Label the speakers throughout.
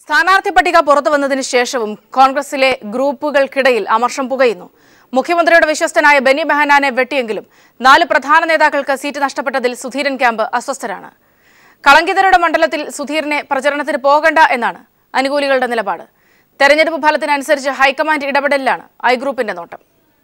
Speaker 1: സ്ഥാനാർത്ഥി പട്ടിക പുറത്തു വന്നതിന് ശേഷവും കോൺഗ്രസിലെ ഗ്രൂപ്പുകൾക്കിടയിൽ അമർഷം പുകയുന്നു മുഖ്യമന്ത്രിയുടെ വിശ്വസ്തനായ ബെന്നി ബെഹനാനെ വെട്ടിയെങ്കിലും നാല് പ്രധാന നേതാക്കൾക്ക് സീറ്റ് നഷ്ടപ്പെട്ടതിൽ സുധീരൻ ക്യാമ്പ് അസ്വസ്ഥരാണ് കളങ്കിതരുടെ മണ്ഡലത്തിൽ സുധീരനെ പ്രചരണത്തിന് പോകണ്ട എന്നാണ് അനുകൂലികളുടെ നിലപാട് തെരഞ്ഞെടുപ്പ് ഫലത്തിനനുസരിച്ച് ഹൈക്കമാൻഡ് ഇടപെടലിലാണ് ഐ ഗ്രൂപ്പിന്റെ നോട്ടം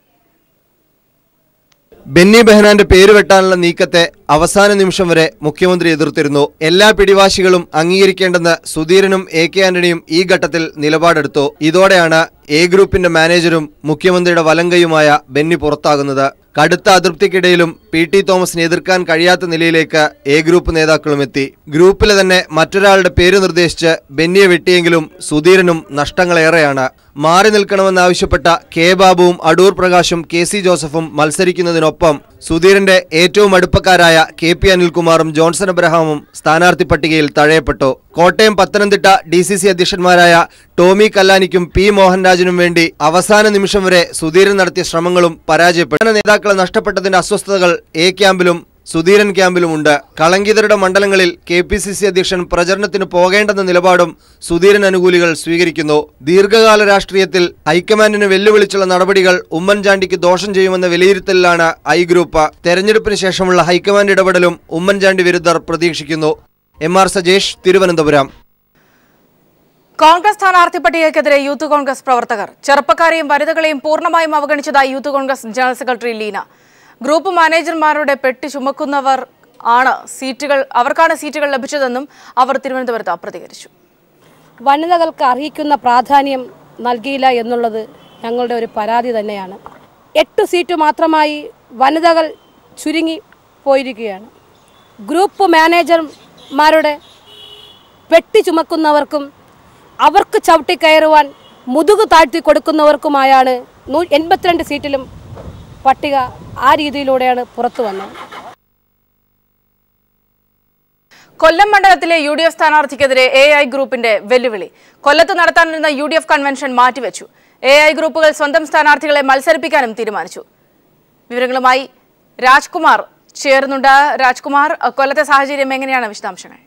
Speaker 2: ബെന്നി ബെഹനാന്റെ പേര് വെട്ടാനുള്ള നീക്കത്തെ അവസാന നിമിഷം വരെ മുഖ്യമന്ത്രി എതിർത്തിരുന്നു എല്ലാ പിടിവാശികളും അംഗീകരിക്കേണ്ടെന്ന് സുധീരനും എ കെ ആന്റണിയും ഈ ഘട്ടത്തിൽ നിലപാടെടുത്തു ഇതോടെയാണ് എ ഗ്രൂപ്പിന്റെ മാനേജരും മുഖ്യമന്ത്രിയുടെ വലങ്കയുമായ ബെന്നി പുറത്താകുന്നത് കടുത്ത അതൃപ്തിക്കിടയിലും പി ടി തോമസിനെ എതിർക്കാൻ കഴിയാത്ത നിലയിലേക്ക് എ ഗ്രൂപ്പ് നേതാക്കളും എത്തി ഗ്രൂപ്പിലെ തന്നെ മറ്റൊരാളുടെ പേര് നിർദ്ദേശിച്ച് ബെന്നിയെ വെട്ടിയെങ്കിലും സുധീരനും നഷ്ടങ്ങളേറെയാണ് മാറി നിൽക്കണമെന്നാവശ്യപ്പെട്ട കെ ബാബുവും അടൂർ പ്രകാശും കെ സി ജോസഫും മത്സരിക്കുന്നതിനൊപ്പം സുധീരന്റെ ഏറ്റവും അടുപ്പക്കാരായ കെ പി അനിൽകുമാറും ജോൺസൺ അബ്രഹാമും സ്ഥാനാർത്ഥി പട്ടികയിൽ തഴയപ്പെട്ടു Kottayam Pathanamthitta D C C അധ്യക്ഷന്മാരായ ടോമി കല്ലാനിക്കും പി മോഹൻരാജിനും വേണ്ടി അവസാന നിമിഷം വരെ സുധീരൻ നടത്തിയ ശ്രമങ്ങളും പരാജയപ്പെട്ടു നേതാക്കളെ നഷ്ടപ്പെട്ടതിന്റെ അസ്വസ്ഥതകൾ എ ക്യാമ്പിലും സുധീരൻ ക്യാമ്പിലുമുണ്ട് കളങ്കിതരുടെ മണ്ഡലങ്ങളിൽ കെ പി സി സി അധ്യക്ഷൻ പ്രചരണത്തിന് പോകേണ്ടെന്ന നിലപാടും സുധീരൻ അനുകൂലികൾ സ്വീകരിക്കുന്നു ദീർഘകാല രാഷ്ട്രീയത്തിൽ ഹൈക്കമാൻഡിന് വെല്ലുവിളിച്ചുള്ള നടപടികൾ ഉമ്മൻചാണ്ടിക്ക് ദോഷം ചെയ്യുമെന്ന വിലയിരുത്തലിലാണ് ഐ ഗ്രൂപ്പ് തെരഞ്ഞെടുപ്പിന് ശേഷമുള്ള ഹൈക്കമാൻഡ് ഇടപെടലും ഉമ്മൻചാണ്ടി വിരുദ്ധർ പ്രതീക്ഷിക്കുന്നു എം ആർ സജേഷ് തിരുവനന്തപുരം
Speaker 1: കോൺഗ്രസ് സ്ഥാനാർത്ഥി പട്ടികയ്ക്കെതിരെ യൂത്ത് കോൺഗ്രസ് പ്രവർത്തകർ ചെറുപ്പക്കാരെയും വനിതകളെയും പൂർണ്ണമായും അവഗണിച്ചതായി youth Congress general secretary Leena group മാനേജർമാരുടെ പെട്ടി ചുമക്കുന്നവർ ആണ് സീറ്റുകൾ അവർക്കാണ് സീറ്റുകൾ ലഭിച്ചതെന്നും അവർ തിരുവനന്തപുരത്ത് പ്രതികരിച്ചു
Speaker 3: വനിതകൾക്ക് അർഹിക്കുന്ന പ്രാധാന്യം നൽകിയില്ല എന്നുള്ളത് ഞങ്ങളുടെ ഒരു പരാതി തന്നെയാണ് എട്ട് സീറ്റ് മാത്രമായി വനിതകൾ ചുരുങ്ങി പോയിരിക്കുകയാണ് ഗ്രൂപ്പ് മാനേജർമാരുടെ പെട്ടി ചുമക്കുന്നവർക്കും അവർക്ക് ചവിട്ടിക്കയറുവാൻ മുതുകു താഴ്ത്തി കൊടുക്കുന്നവർക്കുമായാണ് നൂ എൺപത്തിരണ്ട് സീറ്റിലും പട്ടിക ആ രീതിയിലൂടെയാണ് പുറത്തു വന്നത്
Speaker 1: കൊല്ലം മണ്ഡലത്തിലെ യു ഡി എഫ് സ്ഥാനാർത്ഥിക്കെതിരെ എ ഐ ഗ്രൂപ്പിന്റെ വെല്ലുവിളി കൊല്ലത്ത് നടത്താനിരുന്ന യു ഡി എഫ് കൺവെൻഷൻ മാറ്റിവെച്ചു എ ഐ ഗ്രൂപ്പുകൾ സ്വന്തം സ്ഥാനാർത്ഥികളെ മത്സരിപ്പിക്കാനും തീരുമാനിച്ചു വിവരങ്ങളുമായി രാജ്കുമാർ ചേർന്നുണ്ട് രാജ്കുമാർ കൊല്ലത്തെ സാഹചര്യം എങ്ങനെയാണ് വിശദാംശങ്ങൾ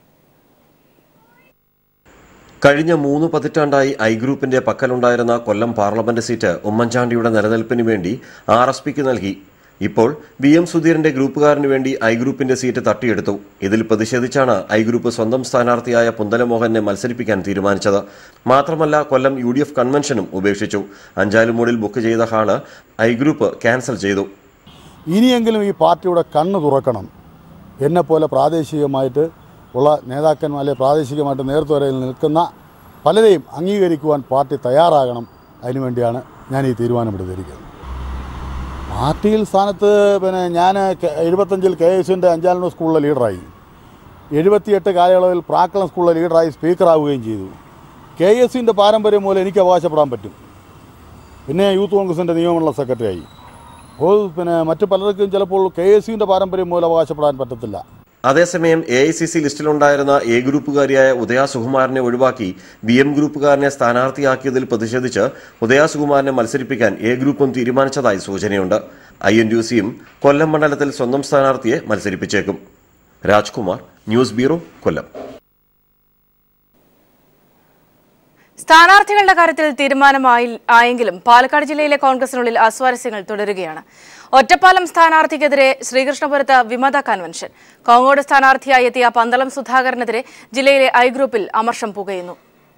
Speaker 4: കഴിഞ്ഞ മൂന്ന് പതിറ്റാണ്ടായി ഐ ഗ്രൂപ്പിന്റെ പക്കലുണ്ടായിരുന്ന കൊല്ലം പാർലമെന്റ് സീറ്റ് ഉമ്മൻചാണ്ടിയുടെ നിലനിൽപ്പിന് വേണ്ടി ആർ എസ് പിക്ക് നൽകി ഇപ്പോൾ വി എം സുധീരന്റെ ഗ്രൂപ്പുകാരന് വേണ്ടി ഐ ഗ്രൂപ്പിന്റെ സീറ്റ് തട്ടിയെടുത്തു ഇതിൽ പ്രതിഷേധിച്ചാണ് ഐ ഗ്രൂപ്പ് സ്വന്തം സ്ഥാനാർത്ഥിയായ പുന്തലമോഹനെ മത്സരിപ്പിക്കാൻ തീരുമാനിച്ചത് മാത്രമല്ല കൊല്ലം യു ഡി എഫ് കൺവെൻഷനും ഉപേക്ഷിച്ചു അഞ്ചാലുമൂടിൽ ബുക്ക് ചെയ്ത ഹാള് ഐ ഗ്രൂപ്പ് ക്യാൻസൽ ചെയ്തു
Speaker 5: ഇനിയെങ്കിലും ഈ പാർട്ടിയുടെ കണ്ണ് തുറക്കണം എന്നെപ്പോലെ പ്രാദേശികമായിട്ട് ഉള്ള നേതാക്കന്മാർ അല്ലെ പ്രാദേശികമായിട്ട് നേതൃത്വരയിൽ നിൽക്കുന്ന പലരെയും അംഗീകരിക്കുവാൻ പാർട്ടി തയ്യാറാകണം അതിനുവേണ്ടിയാണ് ഞാൻ ഈ തീരുമാനമെടുത്തിരിക്കുന്നത് പാർട്ടിയിൽ സ്ഥാനത്ത് പിന്നെ ഞാൻ എഴുപത്തഞ്ചിൽ കെ എസ് യുവിൻ്റെ അഞ്ചാലൂർ സ്കൂളിലെ ലീഡറായി എഴുപത്തിയെട്ട് കാലയളവിൽ പ്രാക്കളൻ സ്കൂളിലെ ലീഡറായി സ്പീക്കറാവുകയും ചെയ്തു കെ എസ് യുവിൻ്റെ പാരമ്പര്യം മൂലം എനിക്ക് അവകാശപ്പെടാൻ പറ്റും പിന്നെ യൂത്ത് കോൺഗ്രസിൻ്റെ നിയമമുള്ള സെക്രട്ടറിയായി അപ്പോൾ പിന്നെ മറ്റു പലർക്കും ചിലപ്പോൾ കെ എസ് യുവിൻ്റെ പാരമ്പര്യം മൂലം അവകാശപ്പെടാൻ പറ്റത്തില്ല
Speaker 4: അതേസമയം എ ഐ സി സി ലിസ്റ്റിലുണ്ടായിരുന്ന എ ഗ്രൂപ്പുകാരിയായ ഉദയ സുകുമാരനെ ഒഴിവാക്കി ബി എം ഗ്രൂപ്പുകാരനെ സ്ഥാനാർത്ഥിയാക്കിയതിൽ പ്രതിഷേധിച്ച് ഉദയ സുകുമാരനെ മത്സരിപ്പിക്കാൻ എ ഗ്രൂപ്പും തീരുമാനിച്ചതായി സൂചനയുണ്ട് ഐ എൻ യു സിയും കൊല്ലം മണ്ഡലത്തിൽ സ്വന്തം സ്ഥാനാർത്ഥിയെ മത്സരിപ്പിച്ചേക്കും രാജ്കുമാർ ന്യൂസ് ബ്യൂറോ കൊല്ലം
Speaker 1: സ്ഥാനാർത്ഥികളുടെ കാര്യത്തിൽ തീരുമാനമായി ആയെങ്കിലും പാലക്കാട് ജില്ലയിലെ കോൺഗ്രസിനുള്ളിൽ അസ്വാരസ്യങ്ങൾ തുടരുകയാണ് ഒറ്റപ്പാലം സ്ഥാനാർത്ഥിക്കെതിരെ ശ്രീകൃഷ്ണപുരത്ത് വിമത കൺവെൻഷൻ കോങ്ങോട് സ്ഥാനാർത്ഥിയായി എത്തിയ പന്തളം സുധാകരനെതിരെ ജില്ലയിലെ ഐ ഗ്രൂപ്പിൽ അമർഷം പുകയുന്നു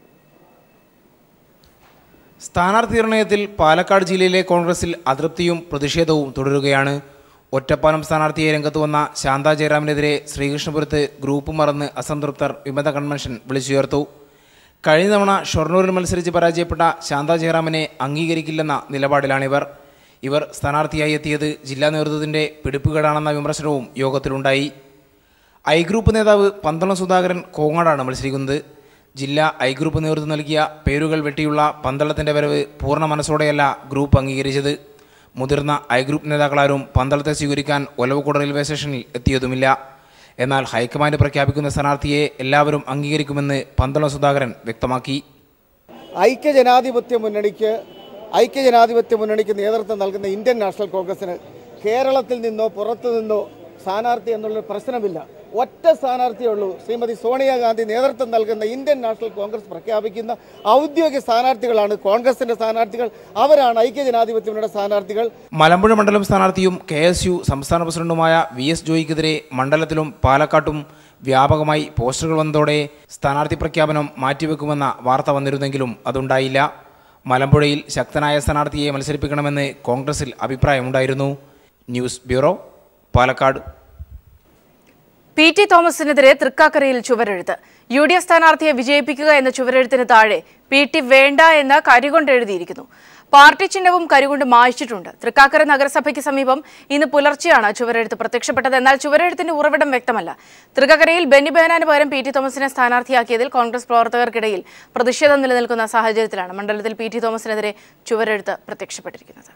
Speaker 6: സ്ഥാനാർത്ഥി നിർണയത്തിൽ പാലക്കാട് ജില്ലയിലെ കോൺഗ്രസിൽ അതൃപ്തിയും പ്രതിഷേധവും തുടരുകയാണ് ഒറ്റപ്പാലം സ്ഥാനാർത്ഥിയെ രംഗത്ത് വന്ന ശാന്ത ജയറാമിനെതിരെ ശ്രീകൃഷ്ണപുരത്ത് ഗ്രൂപ്പ് മറന്ന് അസംതൃപ്തർ വിമത കൺവെൻഷൻ വിളിച്ചുയർത്തു കഴിഞ്ഞ തവണ ഷൊർണൂരിൽ മത്സരിച്ച് പരാജയപ്പെട്ട ശാന്ത ജയറാമിനെ അംഗീകരിക്കില്ലെന്ന നിലപാടിലാണിവർ ഇവർ സ്ഥാനാർത്ഥിയായി എത്തിയത് ജില്ലാ നേതൃത്വത്തിൻ്റെ പിടിപ്പുകേടാണെന്ന വിമർശനവും യോഗത്തിലുണ്ടായി ഐ ഗ്രൂപ്പ് നേതാവ് പന്തളം സുധാകരൻ കോങ്ങാടാണ് മത്സരിക്കുന്നത് ജില്ലാ ഐ ഗ്രൂപ്പ് നേതൃത്വം നൽകിയ പേരുകൾ വെട്ടിയുള്ള പന്തളത്തിൻ്റെ വരവ് പൂർണ്ണ മനസ്സോടെയല്ല ഗ്രൂപ്പ് അംഗീകരിച്ചത് മുതിർന്ന ഐ ഗ്രൂപ്പ് നേതാക്കളാരും പന്തളത്തെ സ്വീകരിക്കാൻ ഒലവക്കോട് റെയിൽവേ സ്റ്റേഷനിൽ എത്തിയതുമില്ല എന്നാൽ ഹൈക്കമാൻഡ് പ്രഖ്യാപിക്കുന്ന സ്ഥാനാർത്ഥിയെ എല്ലാവരും അംഗീകരിക്കുമെന്ന് പന്തളം സുധാകരൻ വ്യക്തമാക്കി
Speaker 7: ഐക്യജനാധിപത്യ മുന്നണിക്ക് ഐക്യജനാധിപത്യ മുന്നണിക്ക് നേതൃത്വം നൽകുന്ന ഇന്ത്യൻ നാഷണൽ കോൺഗ്രസിന് കേരളത്തിൽ നിന്നോ പുറത്തു നിന്നോ സ്ഥാനാർത്ഥി എന്നുള്ള പ്രശ്നമില്ല ഒറ്റ സ്ഥാനാർത്ഥിയേ ഉള്ളൂ ശ്രീമതി സോണിയാഗാന്ധി നേതൃത്വം നൽകുന്ന ഇന്ത്യൻ നാഷണൽ കോൺഗ്രസ് പ്രഖ്യാപിക്കുന്ന ഔദ്യോഗിക സ്ഥാനാർത്ഥികളാണ് കോൺഗ്രസിന്റെ സ്ഥാനാർത്ഥികൾ അവരാണ് ഐക്യജനാധിപത്യ മുന്നണിയുടെ സ്ഥാനാർത്ഥികൾ
Speaker 6: മലമ്പുഴ മണ്ഡലം സ്ഥാനാർത്ഥിയും കെ എസ് യു സംസ്ഥാന പ്രസിഡന്റുമായ വി എസ് ജോയിക്കെതിരെ മണ്ഡലത്തിലും പാലക്കാട്ടും വ്യാപകമായി പോസ്റ്ററുകൾ വന്നതോടെ സ്ഥാനാർത്ഥി പ്രഖ്യാപനം മാറ്റിവെക്കുമെന്ന വാർത്ത വന്നിരുന്നെങ്കിലും അതുണ്ടായില്ല മലമ്പുഴയിൽ ശക്തനായ സ്ഥാനാർത്ഥിയെ മത്സരിപ്പിക്കണമെന്ന് കോൺഗ്രസിൽ അഭിപ്രായമുണ്ടായിരുന്നു news bureau Palakkad
Speaker 1: P T തോമസിനെതിരെ തൃക്കാക്കരയിൽ ചുവരെഴുത്ത് യു ഡി എഫ് സ്ഥാനാർത്ഥിയെ വിജയിപ്പിക്കുക എന്ന ചുവരെഴുത്തിന് താഴെ പി ടി വേണ്ട എന്ന് കരികൊണ്ട് എഴുതിയിരിക്കുന്നു പാർട്ടി ചിഹ്നവും കരികൊണ്ട് മായ്ച്ചിട്ടുണ്ട് തൃക്കാക്കര നഗരസഭയ്ക്ക് സമീപം ഇന്ന് പുലർച്ചെയാണ് ചുവരെഴുത്ത് പ്രത്യക്ഷപ്പെട്ടത് എന്നാൽ ചുവരെഴുത്തിന്റെ ഉറവിടം വ്യക്തമല്ല തൃക്കാക്കരയിൽ ബെന്നി ബെഹനാന് പകരം പി ടി തോമസിനെ സ്ഥാനാർത്ഥിയാക്കിയതിൽ കോൺഗ്രസ് പ്രവർത്തകർക്കിടയിൽ പ്രതിഷേധം നിലനിൽക്കുന്ന സാഹചര്യത്തിലാണ് മണ്ഡലത്തിൽ പി ടി തോമസിനെതിരെ ചുവരെഴുത്ത് പ്രത്യക്ഷപ്പെട്ടിരിക്കുന്നത്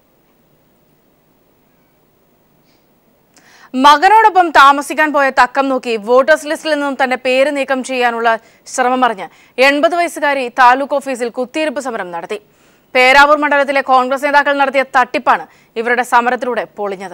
Speaker 1: മകനോടൊപ്പം താമസിക്കാൻ പോയ തക്കം നോക്കി വോട്ടേഴ്സ് ലിസ്റ്റിൽ നിന്നും തന്റെ പേര് നീക്കം ചെയ്യാനുള്ള ശ്രമം അറിഞ്ഞ് എൺപത് വയസ്സുകാരി താലൂക്ക് ഓഫീസിൽ കുത്തിയിരിപ്പ് സമരം നടത്തി പേരാവൂർ മണ്ഡലത്തിലെ കോൺഗ്രസ് നേതാക്കൾ നടത്തിയ തട്ടിപ്പാണ് ഇവരുടെ സമരത്തിലൂടെ പൊളിഞ്ഞത്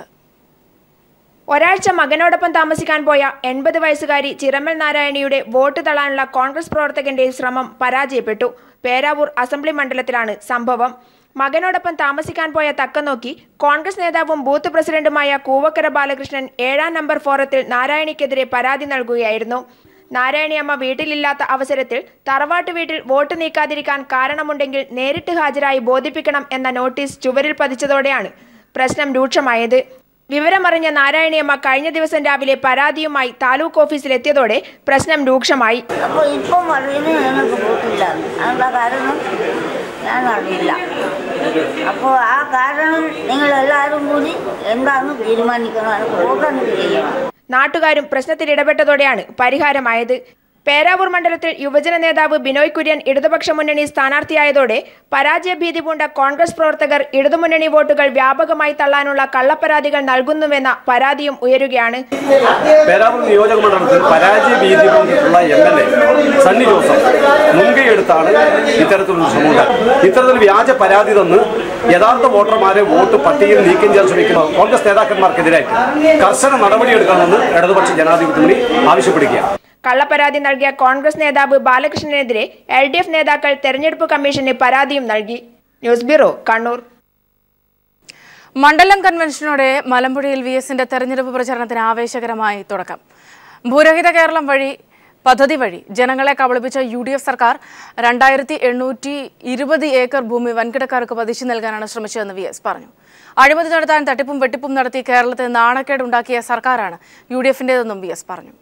Speaker 8: ഒരാഴ്ച മകനോടൊപ്പം താമസിക്കാൻ പോയ എൺപത് വയസ്സുകാരി ചിറമൽ നാരായണിയുടെ വോട്ട് തള്ളാനുള്ള കോൺഗ്രസ് പ്രവർത്തകന്റെ ശ്രമം പരാജയപ്പെട്ടു പേരാവൂർ അസംബ്ലി മണ്ഡലത്തിലാണ് സംഭവം മകനോടൊപ്പം താമസിക്കാൻ പോയ തക്കം നോക്കി കോൺഗ്രസ് നേതാവും ബൂത്ത് പ്രസിഡന്റുമായ കൂവക്കര ബാലകൃഷ്ണൻ ഏഴാം നമ്പർ ഫോറത്തിൽ നാരായണിക്കെതിരെ പരാതി നൽകുകയായിരുന്നു നാരായണിയമ്മ വീട്ടിലില്ലാത്ത അവസരത്തിൽ തറവാട്ട് വീട്ടിൽ വോട്ട് നീക്കാതിരിക്കാൻ കാരണമുണ്ടെങ്കിൽ നേരിട്ട് ഹാജരായി ബോധിപ്പിക്കണം എന്ന നോട്ടീസ് ചുവരിൽ പതിച്ചതോടെയാണ് പ്രശ്നം രൂക്ഷമായത് വിവരമറിഞ്ഞ നാരായണിയമ്മ കഴിഞ്ഞ ദിവസം രാവിലെ പരാതിയുമായി താലൂക്ക് ഓഫീസിലെത്തിയതോടെ പ്രശ്നം രൂക്ഷമായി
Speaker 9: അപ്പോൾ ഇപ്പം പറയുന്നത് ഞങ്ങൾക്ക് ബോട്ടില്ല അതിനുള്ള കാരണം ഞാൻ അറിയില്ല അപ്പോൾ ആ കാരണം നിങ്ങളെല്ലാവരും കൂടി എന്താണെന്ന് തീരുമാനിക്കണം അത് വോട്ടങ്ങ് ചെയ്യണം
Speaker 8: നാട്ടുകാരും പ്രശ്നത്തിൽ ഇടപെട്ടതോടെയാണ് പരിഹാരമായത് പേരാവൂർ മണ്ഡലത്തിൽ യുവജന നേതാവ് ബിനോയ് കുര്യൻ ഇടതുപക്ഷ മുന്നണി സ്ഥാനാർത്ഥിയായതോടെ പരാജയ ഭീതി പൂണ്ട കോൺഗ്രസ് പ്രവർത്തകർ ഇടതുമുന്നണി വോട്ടുകൾ വ്യാപകമായി തള്ളാനുള്ള കള്ളപ്പരാതികൾ നൽകുന്നുവെന്ന പരാതിയും ഉയരുകയാണ്
Speaker 10: പേരാവൂർ നിയോജക മണ്ഡലത്തിൽ പരാജയ ഭീതി കൊണ്ടിട്ടുള്ള M L A Sunny Joseph മുൻകൈയെടുത്താണ് ഇത്തരത്തിലുള്ള ശ്രമമുണ്ടായത് ഇത്തരത്തിൽ വ്യാജ പരാതി തന്ന് യഥാർത്ഥ വോട്ടർമാരെ വോട്ട് പട്ടികയിൽ നീക്കം ചെയ്യാൻ ശ്രമിക്കുന്ന കോൺഗ്രസ് നേതാക്കന്മാർക്കെതിരായിട്ട് കർശന നടപടിയെടുക്കണമെന്ന് ഇടതുപക്ഷ ജനാധിപത്യ മുന്നണി ആവശ്യപ്പെടുകയാണ്
Speaker 8: കള്ളപ്പരാതി നൽകിയ കോൺഗ്രസ് നേതാവ് ബാലകൃഷ്ണനെതിരെ എൽ ഡി എഫ് നേതാക്കൾ തെരഞ്ഞെടുപ്പ് കമ്മീഷന് പരാതിയും നൽകി ന്യൂസ് ബ്യൂറോ കണ്ണൂർ
Speaker 1: മണ്ഡലം കൺവെൻഷനോടെ മലമ്പുഴയിൽ വി എസിന്റെ തെരഞ്ഞെടുപ്പ് പ്രചരണത്തിന് ആവേശകരമായി തുടക്കം ഭൂരഹിത കേരളം വഴി പദ്ധതി വഴി ജനങ്ങളെ കബളിപ്പിച്ച യു ഡി എഫ് സർക്കാർ രണ്ടായിരത്തി എണ്ണൂറ്റി ഇരുപത് ഏക്കർ ഭൂമി വൻകിടക്കാർക്ക് പതിച്ചു നൽകാനാണ് ശ്രമിച്ചതെന്ന് വി എസ് പറഞ്ഞു അഴിമതി നടത്താൻ തട്ടിപ്പും വെട്ടിപ്പും നടത്തി കേരളത്തിൽ നാണക്കേടുണ്ടാക്കിയ സർക്കാരാണ് യു ഡി എഫിന്റേതെന്നും വി എസ് പറഞ്ഞു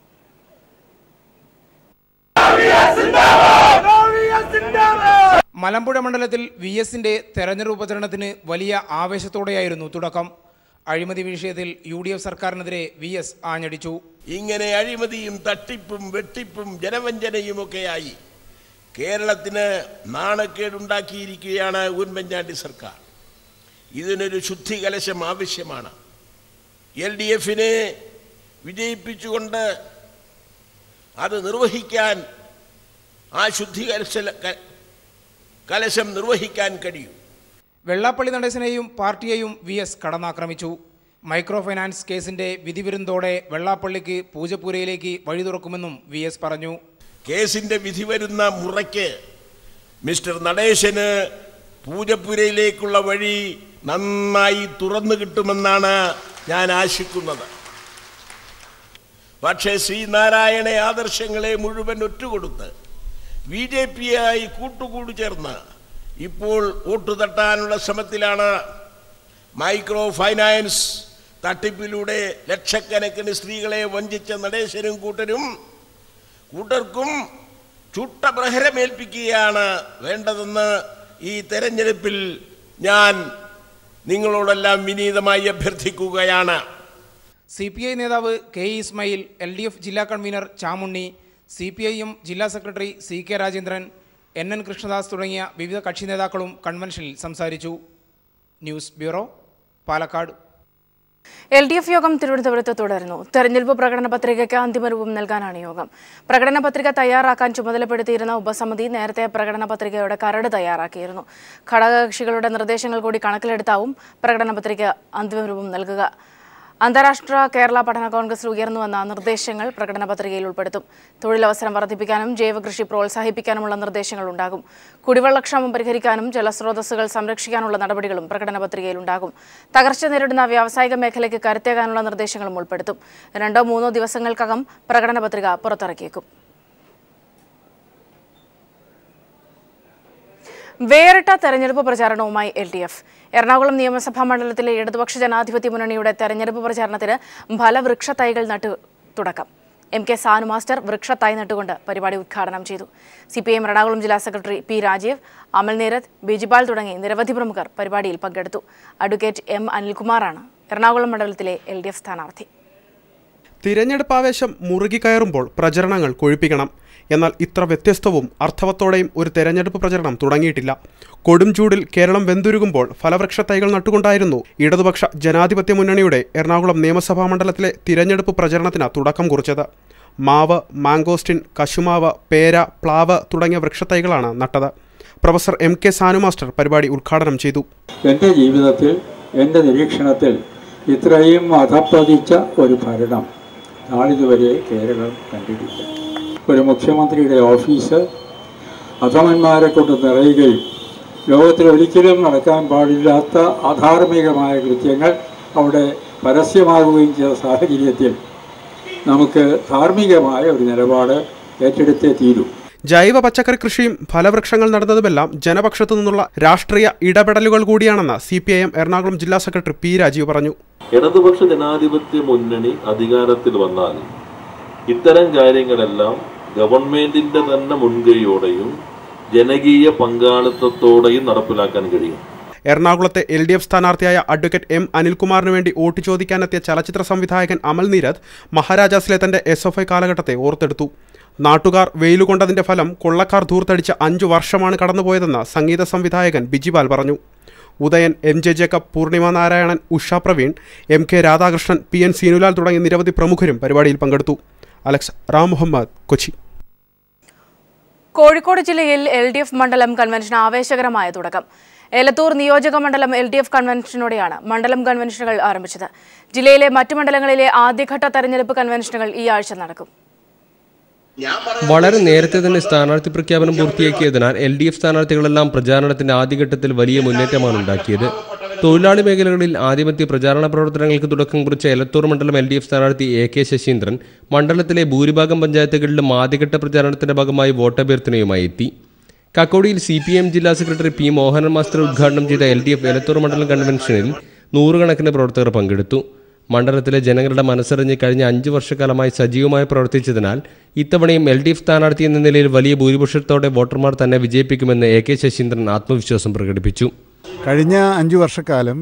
Speaker 6: മലമ്പുഴ മണ്ഡലത്തിൽ വി എസിന്റെ തെരഞ്ഞെടുപ്പ് പ്രചരണത്തിന് വലിയ ആവേശത്തോടെയായിരുന്നു തുടക്കം അഴിമതി വിഷയത്തിൽ യു ഡി എഫ് സർക്കാരിനെതിരെ വി എസ് ആഞ്ഞടിച്ചു
Speaker 11: ഇങ്ങനെ അഴിമതിയും തട്ടിപ്പും വെട്ടിപ്പും ജനവഞ്ചനയുമൊക്കെയായി കേരളത്തിന് നാണക്കേടുണ്ടാക്കിയിരിക്കുകയാണ് ഉമ്മൻചാണ്ടി സർക്കാർ ഇതിനൊരു ശുദ്ധി കലശം ആവശ്യമാണ് എൽ ഡി എഫിനെ വിജയിപ്പിച്ചുകൊണ്ട് അത് നിർവഹിക്കാൻ ആ ശുദ്ധി കലശ ക- കലശം നിർവഹിക്കാൻ കഴിയും
Speaker 6: വെള്ളാപ്പള്ളി നടേശനെയും പാർട്ടിയെയും വി എസ് കടന്നാക്രമിച്ചു മൈക്രോ ഫൈനാൻസ് കേസിന്റെ വിധി വരുന്നതോടെ വെള്ളാപ്പള്ളിക്ക് പൂജപ്പുരയിലേക്ക് വഴി തുറക്കുമെന്നും വി എസ് പറഞ്ഞു
Speaker 11: കേസിന്റെ വിധി വരുന്ന മുറയ്ക്ക് മിസ്റ്റർ നടേശന് പൂജപ്പുരയിലേക്കുള്ള വഴി നന്നായി തുറന്നു കിട്ടുമെന്നാണ് ഞാൻ ആശിക്കുന്നത് പക്ഷേ ശ്രീനാരായണ ആദർശങ്ങളെ മുഴുവൻ ഒറ്റുകൊടുത്ത് ബി ജെ പിയായി കൂട്ടുകൂടി ചേർന്ന് ഇപ്പോൾ വോട്ട് തട്ടാനുള്ള ശ്രമത്തിലാണ് മൈക്രോ ഫൈനാൻസ് തട്ടിപ്പിലൂടെ ലക്ഷക്കണക്കിന് സ്ത്രീകളെ വഞ്ചിച്ച നടേശനും കൂട്ടരും കൂട്ടർക്കും ചുട്ട പ്രഹരമേൽപ്പിക്കുകയാണ് വേണ്ടതെന്ന് ഈ തെരഞ്ഞെടുപ്പിൽ ഞാൻ നിങ്ങളോടെല്ലാം വിനീതമായി അഭ്യർത്ഥിക്കുകയാണ്
Speaker 6: സി പി ഐ നേതാവ് K E Ismail L D F ജില്ലാ convener Chamunni C P I M ജില്ലാ secretary C K Rajendran N N Krishnadas തുടങ്ങിയ വിവിധ കക്ഷി നേതാക്കളും കൺവെൻഷനിൽ സംസാരിച്ചു news bureau Palakkad
Speaker 1: L D F യോഗം തിരുവനന്തപുരത്ത് തുടരുന്നു തെരഞ്ഞെടുപ്പ് പ്രകടന പത്രികയ്ക്ക് അന്തിമരൂപം നൽകാനാണ് യോഗം പ്രകടന പത്രിക തയ്യാറാക്കാൻ ചുമതലപ്പെടുത്തിയിരുന്ന ഉപസമിതി നേരത്തെ പ്രകടന പത്രികയുടെ കരട് തയ്യാറാക്കിയിരുന്നു ഘടകകക്ഷികളുടെ നിർദ്ദേശങ്ങൾ കൂടി കണക്കിലെടുത്താവും പ്രകടന പത്രിക അന്തിമരൂപം നൽകുക അന്താരാഷ്ട്ര കേരള പഠന കോൺഗ്രസിൽ ഉയർന്നു വന്ന നിർദ്ദേശങ്ങൾ പ്രകടന പത്രികയിൽ ഉൾപ്പെടുത്തും തൊഴിലവസരം വർദ്ധിപ്പിക്കാനും ജൈവകൃഷി പ്രോത്സാഹിപ്പിക്കാനുമുള്ള നിർദ്ദേശങ്ങൾ ഉണ്ടാകും കുടിവെള്ളക്ഷാമം പരിഹരിക്കാനും ജലസ്രോതസ്സുകൾ സംരക്ഷിക്കാനുള്ള നടപടികളും പ്രകടന പത്രികയിൽ ഉണ്ടാകും തകർച്ച നേരിടുന്ന വ്യാവസായിക മേഖലയ്ക്ക് കരുത്തേകാനുള്ള നിർദ്ദേശങ്ങളും ഉൾപ്പെടുത്തും രണ്ടോ മൂന്നോ ദിവസങ്ങൾക്കകം പ്രകടന പത്രിക പുറത്തിറക്കിയേക്കും വേറിട്ട തെരഞ്ഞെടുപ്പ് പ്രചാരണവുമായി എൽ ഡി എഫ് എറണാകുളം നിയമസഭാ മണ്ഡലത്തിലെ ഇടതുപക്ഷ ജനാധിപത്യ മുന്നണിയുടെ തെരഞ്ഞെടുപ്പ് പ്രചാരണത്തിന് ഫലവൃക്ഷ തൈകൾ നട്ടു തുടക്കം എം കെ സാനു മാസ്റ്റർ വൃക്ഷത്തൈ നട്ടുകൊണ്ട് പരിപാടി ഉദ്ഘാടനം ചെയ്തു സി പി എം എറണാകുളം ജില്ലാ സെക്രട്ടറി പി രാജീവ് അമൽ നീരത് ബിജിപാൽ തുടങ്ങി നിരവധി പ്രമുഖർ പരിപാടിയിൽ പങ്കെടുത്തു അഡ്വക്കേറ്റ് എം അനിൽകുമാറാണ് എറണാകുളം മണ്ഡലത്തിലെ എൽ ഡി എഫ് സ്ഥാനാർത്ഥി
Speaker 12: തിരഞ്ഞെടുപ്പ് ആവേശം മുറുകിക്കയറുമ്പോൾ പ്രചരണങ്ങൾ കൊഴുപ്പിക്കണം എന്നാൽ ഇത്ര വ്യത്യസ്തവും അർത്ഥവത്തോടെയും ഒരു തെരഞ്ഞെടുപ്പ് പ്രചരണം തുടങ്ങിയിട്ടില്ല കൊടും ചൂടിൽ കേരളം വെന്തുരുകുമ്പോൾ ഫലവൃക്ഷ തൈകൾ നട്ടുകൊണ്ടായിരുന്നു ഇടതുപക്ഷ ജനാധിപത്യ മുന്നണിയുടെ എറണാകുളം നിയമസഭാ മണ്ഡലത്തിലെ തിരഞ്ഞെടുപ്പ് പ്രചരണത്തിന് തുടക്കം കുറിച്ചത് മാവ് മാങ്കോസ്റ്റിൻ കശുമാവ് പേര പ്ലാവ് തുടങ്ങിയ വൃക്ഷത്തൈകളാണ് നട്ടത് professor M K Sanu master പരിപാടി ഉദ്ഘാടനം ചെയ്തു
Speaker 13: എൻ്റെ ജീവിതത്തിൽ എൻ്റെ നിരീക്ഷണത്തിൽ ഇത്രയും അധപ്പതിച്ച ഒരു ഭരണം നാളിതുവരെ കേരളം കണ്ടിട്ടില്ല ഒരു മുഖ്യമന്ത്രിയുടെ ഓഫീസ് അധമന്മാരെ കൊണ്ട് നിറയുകയും ലോകത്തിൽ ഒരിക്കലും നടക്കാൻ പാടില്ലാത്ത അധാർമികമായ കൃത്യങ്ങൾ അവിടെ പരസ്യമാകുകയും ചെയ്ത സാഹചര്യത്തിൽ നമുക്ക് ധാർമ്മികമായ ഒരു നിലപാട് ഏറ്റെടുത്തേ തീരൂ
Speaker 12: ജൈവ പച്ചക്കറി കൃഷിയും ഫലവൃക്ഷങ്ങൾ നടന്നതുമെല്ലാം ജനപക്ഷത്തു നിന്നുള്ള രാഷ്ട്രീയ ഇടപെടലുകൾ കൂടിയാണെന്ന് C P I M Ernakulam ജില്ലാ സെക്രട്ടറി പി രാജീവ് പറഞ്ഞു
Speaker 14: ഇടതുപക്ഷ ജനാധിപത്യ മുന്നണി അധികാരത്തിൽ വന്നാൽ ഇത്തരം കാര്യങ്ങളെല്ലാം ഗവൺമെന്റിന്റെ തന്നെ മുൻകൈയോടെയും ജനകീയ പങ്കാളിത്തത്തോടെയും നടപ്പിലാക്കാൻ കഴിയും
Speaker 12: എറണാകുളത്തെ എൽ ഡി എഫ് സ്ഥാനാർത്ഥിയായ അഡ്വക്കേറ്റ് എം അനിൽകുമാറിന് വേണ്ടി വോട്ട് ചോദിക്കാനെത്തിയ ചലച്ചിത്ര സംവിധായകൻ അമൽ നീരദ് മഹാരാജാസിലെ തന്റെ എസ് എഫ് ഐ കാലഘട്ടത്തെ ഓർത്തെടുത്തു നാട്ടുകാർ വെയിലുകൊണ്ടതിന്റെ ഫലം കൊള്ളക്കാർ ധൂർത്തടിച്ച അഞ്ചു വർഷമാണ് കടന്നുപോയതെന്ന് സംഗീത സംവിധായകൻ ബിജിപാൽ പറഞ്ഞു Udayan M J Jacob Poornima Narayanan Usha Praveen M K Radhakrishnan P N Seenulal തുടങ്ങിയ നിരവധി പ്രമുഖരും പരിപാടിയിൽ പങ്കെടുത്തു അലക്സ് റാം മുഹമ്മദ് കൊച്ചി
Speaker 1: കോഴിക്കോട് ജില്ലയിൽ എൽ ഡി എഫ് മണ്ഡലം കൺവെൻഷൻ ആവേശകരമായ തുടക്കം എലത്തൂർ നിയോജക മണ്ഡലം എൽ ഡി എഫ് കൺവെൻഷനോടെയാണ് മണ്ഡലം കൺവെൻഷനുകൾ ആരംഭിച്ചത് ജില്ലയിലെ മറ്റു മണ്ഡലങ്ങളിലെ ആദ്യഘട്ട തെരഞ്ഞെടുപ്പ് കൺവെൻഷനുകൾ ഈ ആഴ്ച നടക്കും
Speaker 15: വളരെ നേരത്തെ തന്നെ സ്ഥാനാർത്ഥി പ്രഖ്യാപനം പൂർത്തിയാക്കിയതിനാൽ എൽ ഡി എഫ് സ്ഥാനാർത്ഥികളെല്ലാം പ്രചാരണത്തിന്റെ ആദ്യഘട്ടത്തിൽ വലിയ മുന്നേറ്റമാണ് ഉണ്ടാക്കിയത് തൊഴിലാളി മേഖലകളിൽ ആധിപത്യ പ്രചാരണ പ്രവർത്തനങ്ങൾക്ക് തുടക്കം കുറിച്ച എലത്തൂർ മണ്ഡലം എൽ ഡി എഫ് സ്ഥാനാർത്ഥി എ കെ ശശീന്ദ്രൻ മണ്ഡലത്തിലെ ഭൂരിഭാഗം പഞ്ചായത്തുകളിലും ആദ്യഘട്ട പ്രചാരണത്തിന്റെ ഭാഗമായി വോട്ടഭ്യർത്ഥനയുമായി എത്തി കക്കോടിയിൽ സി പി എം ജില്ലാ സെക്രട്ടറി പി മോഹനൻ മാസ്റ്റർ ഉദ്ഘാടനം ചെയ്ത എൽ ഡി എഫ് എലത്തൂർ മണ്ഡലം കൺവെൻഷനിൽ നൂറുകണക്കിന് പ്രവർത്തകർ പങ്കെടുത്തു മണ്ഡലത്തിലെ ജനങ്ങളുടെ മനസ്സറിഞ്ഞ് കഴിഞ്ഞ അഞ്ചു വർഷക്കാലമായി സജീവമായി പ്രവർത്തിച്ചതിനാൽ ഇത്തവണയും എൽ ഡി എഫ് സ്ഥാനാർത്ഥി എന്ന നിലയിൽ വലിയ ഭൂരിപക്ഷത്തോടെ വോട്ടർമാർ തന്നെ വിജയിപ്പിക്കുമെന്ന് എ കെ ശശീന്ദ്രൻ ആത്മവിശ്വാസം പ്രകടിപ്പിച്ചു
Speaker 16: കഴിഞ്ഞ അഞ്ചു വർഷക്കാലം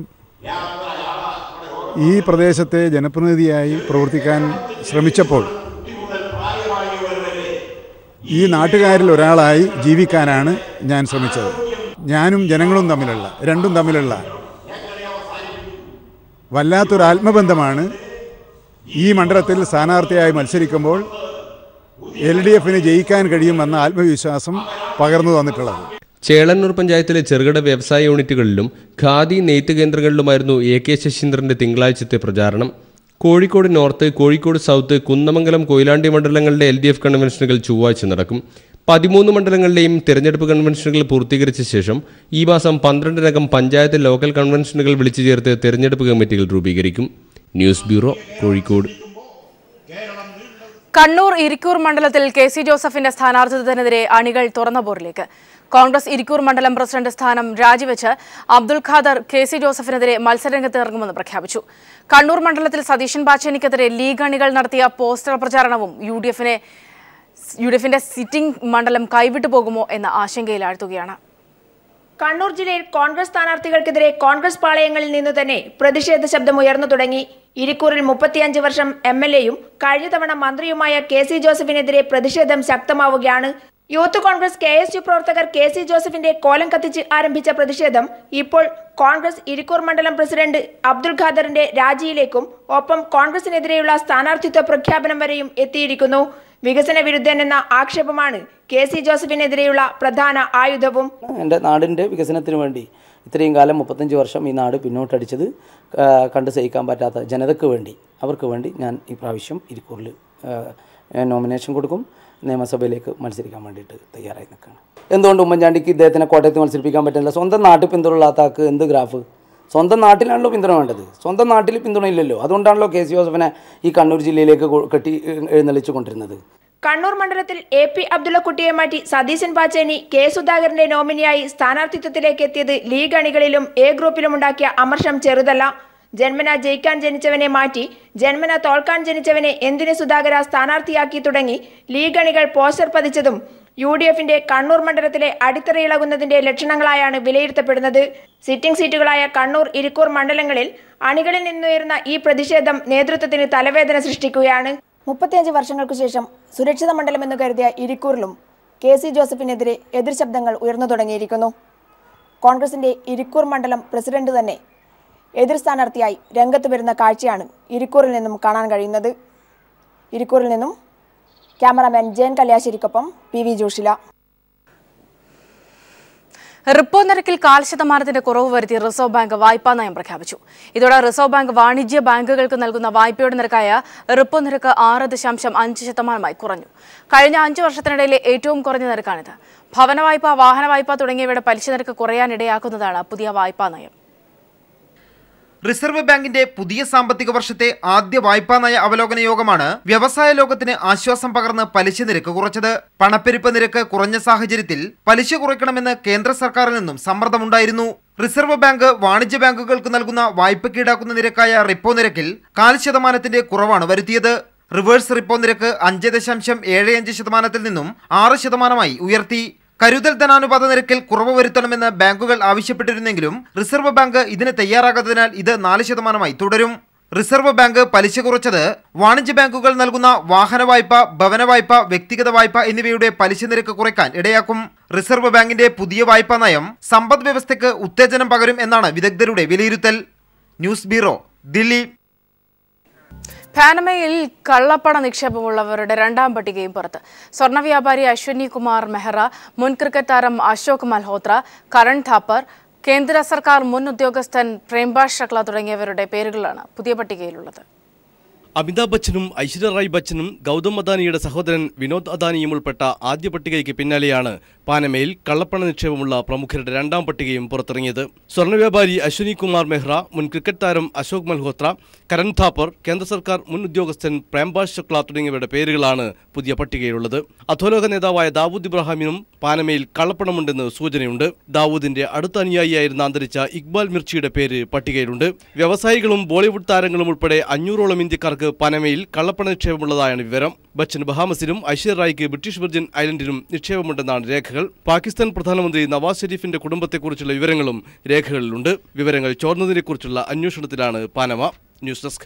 Speaker 16: ഈ പ്രദേശത്തെ ജനപ്രതിനിധിയായി പ്രവർത്തിക്കാൻ ശ്രമിച്ചപ്പോൾ ഈ നാട്ടുകാരിൽ ഒരാളായി ജീവിക്കാനാണ് ഞാൻ ശ്രമിച്ചത് ഞാനും ജനങ്ങളും തമ്മിലുള്ള രണ്ടും തമ്മിലുള്ള വല്ലാത്തൊരു ആത്മബന്ധമാണ് ഈ മണ്ഡലത്തിൽ സ്ഥാനാർത്ഥിയായി മത്സരിക്കുമ്പോൾ എൽ ഡി എഫിന് ജയിക്കാൻ കഴിയുമെന്ന ആത്മവിശ്വാസം പകർന്നു തന്നിട്ടുള്ളത്
Speaker 15: ചേളന്നൂർ പഞ്ചായത്തിലെ ചെറുകിട വ്യവസായ യൂണിറ്റുകളിലും ഖാദി നെയ്ത്ത് കേന്ദ്രങ്ങളിലുമായിരുന്നു എ കെ ശശീന്ദ്രന്റെ തിങ്കളാഴ്ചത്തെ പ്രചാരണം കോഴിക്കോട് നോർത്ത് കോഴിക്കോട് സൗത്ത് കുന്നമംഗലം കൊയിലാണ്ടി മണ്ഡലങ്ങളിലെ എൽ ഡി എഫ് കൺവെൻഷനുകൾ ചൊവ്വാഴ്ച നടക്കും പതിമൂന്ന് മണ്ഡലങ്ങളിലെയും തിരഞ്ഞെടുപ്പ് കൺവെൻഷനുകൾ പൂർത്തീകരിച്ച ശേഷം ഈ മാസം പന്ത്രണ്ടിനകം പഞ്ചായത്ത് ലോക്കൽ കൺവെൻഷനുകൾ വിളിച്ചു ചേർത്ത് തിരഞ്ഞെടുപ്പ് കമ്മിറ്റികൾ രൂപീകരിക്കും ന്യൂസ് ബ്യൂറോ കോഴിക്കോട്
Speaker 1: കണ്ണൂർ ഇരിക്കൂർ മണ്ഡലത്തിൽ കെ സി ജോസഫിന്റെ സ്ഥാനാർത്ഥിത്വത്തിനെതിരെ അണികൾ തുറന്ന പോരിലേക്ക് കോൺഗ്രസ് ഇരിക്കൂർ മണ്ഡലം പ്രസിഡന്റ് സ്ഥാനം രാജിവെച്ച് അബ്ദുൽ ഖാദർ കെ സി ജോസഫിനെതിരെ മത്സരരംഗത്ത് ഇറങ്ങുമെന്ന് പ്രഖ്യാപിച്ചു കണ്ണൂർ മണ്ഡലത്തിൽ സതീശൻ പാച്ചേനിക്കെതിരെ ലീഗ് അണികൾ നടത്തിയ പോസ്റ്റർ പ്രചാരണവും യു ഡി എഫിനെ യു ഡി എഫിന്റെ സിറ്റിംഗ് മണ്ഡലം കൈവിട്ടു പോകുമോ എന്ന ആശങ്കയിലാഴ്ത്തുകയാണ്
Speaker 8: കണ്ണൂർ ജില്ലയിൽ കോൺഗ്രസ് സ്ഥാനാർത്ഥികൾക്കെതിരെ കോൺഗ്രസ് പാളയങ്ങളിൽ നിന്ന് തന്നെ പ്രതിഷേധ ശബ്ദം ഉയർന്നു തുടങ്ങി ഇരിക്കൂറിൽ മുപ്പത്തിയഞ്ച് വർഷം എം എൽ എയും കഴിഞ്ഞ തവണ മന്ത്രിയുമായ കെ സി ജോസഫിനെതിരെ പ്രതിഷേധം ശക്തമാവുകയാണ് youth Congress K S U പ്രവർത്തകർ കെ സി ജോസഫിന്റെ കോലം കത്തിച്ച് ആരംഭിച്ച പ്രതിഷേധം ഇപ്പോൾ കോൺഗ്രസ് ഇരിക്കൂർ മണ്ഡലം പ്രസിഡന്റ് അബ്ദുൽ ഖാദറിന്റെ രാജിയിലേക്കും ഒപ്പം കോൺഗ്രസിനെതിരെയുള്ള സ്ഥാനാർത്ഥിത്വ പ്രഖ്യാപനം വരെയും എത്തിയിരിക്കുന്നു വികസന വിരുദ്ധൻ എന്ന ആക്ഷേപമാണ് കെ സി ജോസഫിനെതിരെയുള്ള പ്രധാന ആയുധവും
Speaker 17: എൻ്റെ നാടിൻ്റെ വികസനത്തിന് വേണ്ടി ഇത്രയും കാലം മുപ്പത്തഞ്ച് വർഷം ഈ നാട് പിന്നോട്ടടിച്ചത് ആ, കണ്ട് സഹിക്കാൻ പറ്റാത്ത ജനതയ്ക്ക് വേണ്ടി അവർക്ക് വേണ്ടി ഞാൻ ഈ പ്രാവശ്യം ഇരിക്കൂറിൽ നോമിനേഷൻ കൊടുക്കും നിയമസഭയിലേക്ക് മത്സരിക്കാൻ വേണ്ടിയിട്ട് തയ്യാറായി നിൽക്കുകയാണ് എന്തുകൊണ്ട് ഉമ്മൻചാണ്ടിക്ക് ഇദ്ദേഹത്തിനെ കോട്ടയത്ത് മത്സരിപ്പിക്കാൻ പറ്റുന്നില്ല സ്വന്തം നാട്ടിൽ പിന്തുണയില്ലാത്ത ആൾക്ക് എന്ത് ഗ്രാഫ് സ്വന്തം നാട്ടിലാണല്ലോ പിന്തുണ വേണ്ടത് സ്വന്തം നാട്ടിൽ പിന്തുണയില്ലല്ലോ അതുകൊണ്ടാണല്ലോ കെ സി ജോസഫിനെ ഈ കണ്ണൂർ ജില്ലയിലേക്ക് കൊ- കെട്ടി എഴുന്നള്ളിച്ചു കൊണ്ടിരുന്നത്
Speaker 8: കണ്ണൂർ മണ്ഡലത്തിൽ എ പി അബ്ദുള്ളക്കുട്ടിയെ മാറ്റി സതീശൻ പാച്ചേനി കെ സുധാകരന്റെ നോമിനിയായി സ്ഥാനാർത്ഥിത്വത്തിലേക്ക് എത്തിയത് ലീഗ് അണികളിലും എ ഗ്രൂപ്പിലും ഉണ്ടാക്കിയ അമർഷം ചെറുതല്ല ജന്മന ജയിക്കാൻ ജനിച്ചവനെ മാറ്റി ജന്മന തോൽക്കാൻ ജനിച്ചവനെ എന്തിന് സുധാകര സ്ഥാനാർത്ഥിയാക്കി തുടങ്ങി ലീഗ് അണികൾ പോസ്റ്റർ പതിച്ചതും യു ഡി എഫിന്റെ കണ്ണൂർ മണ്ഡലത്തിലെ അടിത്തറയിളകുന്നതിന്റെ ലക്ഷണങ്ങളായാണ് വിലയിരുത്തപ്പെടുന്നത് സിറ്റിംഗ് സീറ്റുകളായ കണ്ണൂർ ഇരിക്കൂർ മണ്ഡലങ്ങളിൽ അണികളിൽ നിന്നുയരുന്ന ഈ പ്രതിഷേധം നേതൃത്വത്തിന് തലവേദന സൃഷ്ടിക്കുകയാണ് മുപ്പത്തിയഞ്ച് വർഷങ്ങൾക്കു ശേഷം സുരക്ഷിത മണ്ഡലമെന്ന് കരുതിയ ഇരിക്കൂറിലും കെ സി ജോസഫിനെതിരെ എതിർ ശബ്ദങ്ങൾ ഉയർന്നു തുടങ്ങിയിരിക്കുന്നു കോൺഗ്രസിന്റെ ഇരിക്കൂർ മണ്ഡലം പ്രസിഡന്റ് തന്നെ എതിർ സ്ഥാനാർത്ഥിയായി രംഗത്ത് വരുന്ന കാഴ്ചയാണ് ഇരിക്കൂറിൽ നിന്നും കാണാൻ കഴിയുന്നത് ഇരിക്കൂറിൽ നിന്നും ക്യാമറാമാൻ ജയൻ കല്യാശ്ശേരിക്കൊപ്പം പി വി ജോഷില
Speaker 1: റിപ്പോ നിരക്കിൽ കാൽ ശതമാനത്തിന്റെ കുറവ് വരുത്തി റിസർവ് ബാങ്ക് വായ്പാ നയം പ്രഖ്യാപിച്ചു ഇതോടെ റിസർവ് ബാങ്ക് വാണിജ്യ ബാങ്കുകൾക്ക് നൽകുന്ന വായ്പയുടെ നിരക്കായ റിപ്പോ നിരക്ക് ആറ് ദശാംശം അഞ്ച് ശതമാനമായി കുറഞ്ഞു കഴിഞ്ഞ അഞ്ചു വർഷത്തിനിടയിലെ ഏറ്റവും കുറഞ്ഞ നിരക്കാണിത് ഭവന വായ്പ വാഹന വായ്പ തുടങ്ങിയവയുടെ പലിശ നിരക്ക് കുറയാനിടയാക്കുന്നതാണ് പുതിയ വായ്പാ നയം
Speaker 18: റിസർവ് ബാങ്കിന്റെ പുതിയ സാമ്പത്തിക വർഷത്തെ ആദ്യ വായ്പാ നയ അവലോകന യോഗമാണ് വ്യവസായ ലോകത്തിന് ആശ്വാസം പകർന്ന് പലിശ നിരക്ക് കുറച്ചത് പണപ്പെരുപ്പ നിരക്ക് കുറഞ്ഞ സാഹചര്യത്തിൽ പലിശ കുറയ്ക്കണമെന്ന് കേന്ദ്ര സർക്കാരിൽ നിന്നും സമ്മർദ്ദമുണ്ടായിരുന്നു റിസർവ് ബാങ്ക് വാണിജ്യ ബാങ്കുകൾക്ക് നൽകുന്ന വായ്പയ്ക്ക് ഈടാക്കുന്ന നിരക്കായ റിപ്പോ നിരക്കിൽ കാൽ ശതമാനത്തിന്റെ കുറവാണ് വരുത്തിയത് റിവേഴ്സ് റിപ്പോ നിരക്ക് അഞ്ച് ദശാംശം ഏഴ് അഞ്ച് ശതമാനത്തിൽ നിന്നും ആറ് ശതമാനമായി ഉയർത്തി കരുതൽ ധനാനുപാത നിരക്കിൽ കുറവ് വരുത്തണമെന്ന് ബാങ്കുകൾ ആവശ്യപ്പെട്ടിരുന്നെങ്കിലും റിസർവ് ബാങ്ക് ഇതിന് തയ്യാറാകാത്തതിനാൽ ഇത് നാല് ശതമാനമായി തുടരും റിസർവ് ബാങ്ക് പലിശ കുറച്ചത് വാണിജ്യ ബാങ്കുകൾ നൽകുന്ന വാഹന വായ്പ ഭവന വായ്പ വ്യക്തിഗത വായ്പ എന്നിവയുടെ പലിശ നിരക്ക് കുറയ്ക്കാൻ ഇടയാക്കും റിസർവ് ബാങ്കിന്റെ പുതിയ വായ്പാ നയം സമ്പദ് വ്യവസ്ഥയ്ക്ക് ഉത്തേജനം പകരും എന്നാണ് വിദഗ്ധരുടെ വിലയിരുത്തൽ ന്യൂസ് ബ്യൂറോ ദില്ലി
Speaker 1: പാനമയിൽ കള്ളപ്പണ നിക്ഷേപമുള്ളവരുടെ രണ്ടാം പട്ടികയും പുറത്ത് സ്വർണ്ണ വ്യാപാരി അശ്വിനി കുമാർ മെഹ്റ മുൻ ക്രിക്കറ്റ് താരം അശോക് മൽഹോത്ര കരൺ ഥാപ്പർ കേന്ദ്ര സർക്കാർ മുൻ ഉദ്യോഗസ്ഥൻ പ്രേംബാഷ് ശക്ല തുടങ്ങിയവരുടെ പേരുകളാണ് പുതിയ പട്ടികയിലുള്ളത്
Speaker 19: അമിതാഭ് ബച്ചനും ഐശ്വര്യ റായ് ബച്ചനും ഗൗതം അദാനിയുടെ സഹോദരൻ വിനോദ് അദാനിയും ഉൾപ്പെട്ട ആദ്യ പട്ടികയ്ക്ക് പിന്നാലെയാണ് പാനമയിൽ കള്ളപ്പണ നിക്ഷേപമുള്ള പ്രമുഖരുടെ രണ്ടാം പട്ടികയും പുറത്തിറങ്ങിയത് സ്വർണ്ണ വ്യാപാരി അശ്വിനി കുമാർ മെഹ്റ മുൻ ക്രിക്കറ്റ് താരം അശോക് മൽഹോത്ര കരൺ ഥാപ്പർ കേന്ദ്ര സർക്കാർ മുൻ ഉദ്യോഗസ്ഥൻ പ്രേംബാഷ് ശുക്ല തുടങ്ങിയവരുടെ പേരുകളാണ് പുതിയ പട്ടികയിലുള്ളത് അധോലോക നേതാവായ ദാവൂദ് ഇബ്രാഹിമിനും പാനമയിൽ കള്ളപ്പണമുണ്ടെന്ന് സൂചനയുണ്ട് ദാവൂദിന്റെ അടുത്ത അനുയായിയായിരുന്ന അന്തരിച്ച ഇക്ബാൽ മിർച്ചിയുടെ പേര് പട്ടികയിലുണ്ട് വ്യവസായികളും ബോളിവുഡ് താരങ്ങളും ഉൾപ്പെടെ അഞ്ഞൂറോളം ഇന്ത്യക്കാർക്ക് പനമയിൽ കള്ളപ്പണ നിക്ഷേപമുള്ളതായാണ് വിവരം ബച്ചൻ ബഹാമസിലും ഐശ്വര്യ റായിക്ക് ബ്രിട്ടീഷ് വിർജിൻ ഐലൻഡിലും നിക്ഷേപമുണ്ടെന്നാണ് രേഖകൾ പാകിസ്ഥാൻ പ്രധാനമന്ത്രി നവാസ് ഷെരീഫിന്റെ കുടുംബത്തെക്കുറിച്ചുള്ള വിവരങ്ങളും രേഖകളിലുണ്ട് വിവരങ്ങൾ ചോർന്നതിനെക്കുറിച്ചുള്ള അന്വേഷണത്തിലാണ് പാനമ ന്യൂസ് ഡെസ്ക്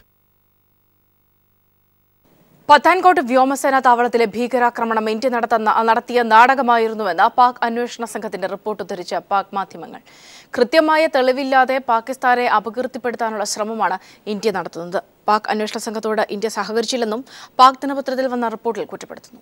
Speaker 1: പത്താൻകോട്ട് വ്യോമസേന താവളത്തിലെ ഭീകരാക്രമണം ഇന്ത്യ നടത്തുന്ന നടത്തിയ നാടകമായിരുന്നുവെന്ന് പാക് അന്വേഷണ സംഘത്തിന്റെ റിപ്പോർട്ട് ഉദ്ധരിച്ച പാക് മാധ്യമങ്ങൾ കൃത്യമായ തെളിവില്ലാതെ പാകിസ്ഥാനെ അപകീർത്തിപ്പെടുത്താനുള്ള ശ്രമമാണ് ഇന്ത്യ നടത്തുന്നത് പാക് അന്വേഷണ സംഘത്തോട് ഇന്ത്യ സഹകരിച്ചില്ലെന്നും പാക് ദിനപത്രത്തിൽ വന്ന റിപ്പോർട്ടിൽ കുറ്റപ്പെടുത്തുന്നു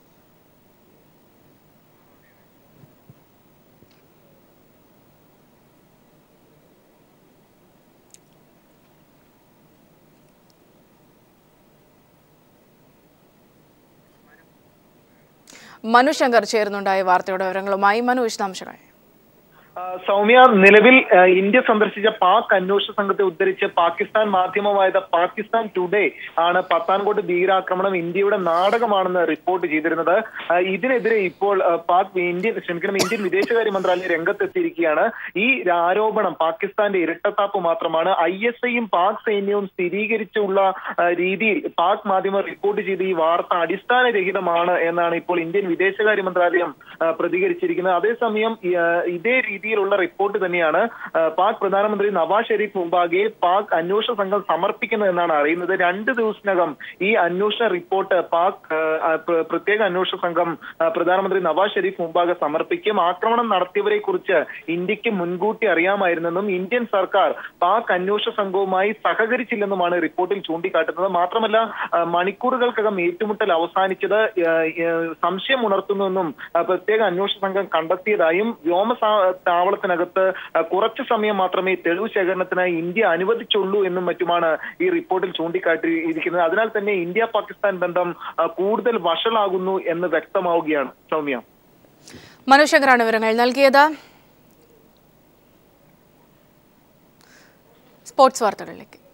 Speaker 1: മനു ശങ്കർ ചേരുന്നുണ്ടായ വാർത്തയുടെ വിവരങ്ങളുമായി മനു വിശദാംശങ്ങൾ
Speaker 20: ആ, സൗമ്യ നിലവിൽ ആ, ഇന്ത്യ സന്ദർശിച്ച പാക് അന്വേഷണ സംഘത്തെ ഉദ്ധരിച്ച് പാകിസ്ഥാൻ മാധ്യമമായത് പാകിസ്ഥാൻ ടുഡേ ആണ് പത്താൻകോട്ട് ഭീകരാക്രമണം ഇന്ത്യയുടെ നാടകമാണെന്ന് റിപ്പോർട്ട് ചെയ്തിരുന്നത് ആ, ഇതിനെതിരെ ഇപ്പോൾ ആ, പാക് ഇന്ത്യൻ ക്ഷമിക്കണം ഇന്ത്യൻ വിദേശകാര്യ മന്ത്രാലയം രംഗത്തെത്തിയിരിക്കുകയാണ് ഈ ആരോപണം പാകിസ്ഥാന്റെ ഇരട്ടത്താപ്പ് മാത്രമാണ് ഐ എസ് ഐയും പാക് സൈന്യവും സ്ഥിരീകരിച്ചുള്ള ആ, രീതിയിൽ പാക് മാധ്യമം റിപ്പോർട്ട് ചെയ്ത ഈ വാർത്ത അടിസ്ഥാനരഹിതമാണ് എന്നാണ് ഇപ്പോൾ ഇന്ത്യൻ വിദേശകാര്യ മന്ത്രാലയം ആ, പ്രതികരിച്ചിരിക്കുന്നത് അതേസമയം ഈ, ആ, ഇതേ രീതിയിൽ രീതിയിലുള്ള റിപ്പോർട്ട് തന്നെയാണ് ആ, പാക് പ്രധാനമന്ത്രി നവാസ് ഷെരീഫ് മുമ്പാകെ പാക് അന്വേഷണ സംഘം സമർപ്പിക്കുന്നതെന്നാണ് അറിയുന്നത് രണ്ട് ദിവസത്തിനകം ഈ അന്വേഷണ റിപ്പോർട്ട് പാക് ആ, ആ, പ്ര- പ്രത്യേക അന്വേഷണ സംഘം ആ, പ്രധാനമന്ത്രി നവാസ് ഷെരീഫ് മുമ്പാകെ സമർപ്പിക്കും ആക്രമണം നടത്തിയവരെ കുറിച്ച് ഇന്ത്യക്ക് മുൻകൂട്ടി അറിയാമായിരുന്നെന്നും ഇന്ത്യൻ സർക്കാർ പാക് അന്വേഷണ സംഘവുമായി സഹകരിച്ചില്ലെന്നുമാണ് റിപ്പോർട്ടിൽ ചൂണ്ടിക്കാട്ടുന്നത് മാത്രമല്ല ആ, മണിക്കൂറുകൾക്കകം ഏറ്റുമുട്ടൽ അവസാനിച്ചത് ആ, ആ, സംശയം ഉണർത്തുന്നുവെന്നും ആ, പ്രത്യേക അന്വേഷണ സംഘം കണ്ടെത്തിയതായും വ്യോമ സാ- താവളത്തിനകത്ത് ആ, കുറച്ചു സമയം മാത്രമേ തെളിവ് ശേഖരണത്തിനായി ഇന്ത്യ അനുവദിച്ചുള്ളൂ എന്നും മറ്റുമാണ് ഈ റിപ്പോർട്ടിൽ ചൂണ്ടിക്കാട്ടിയിരിക്കുന്നത് അതിനാൽ തന്നെ ഇന്ത്യ പാകിസ്ഥാൻ ബന്ധം ആ, കൂടുതൽ വഷളാകുന്നു എന്ന് വ്യക്തമാവുകയാണ് സൗമ്യ
Speaker 1: മനുശങ്കറാണ് വിവരങ്ങൾ നൽകിയത് സ്പോർട്സ് വാർത്തകളിലേക്ക്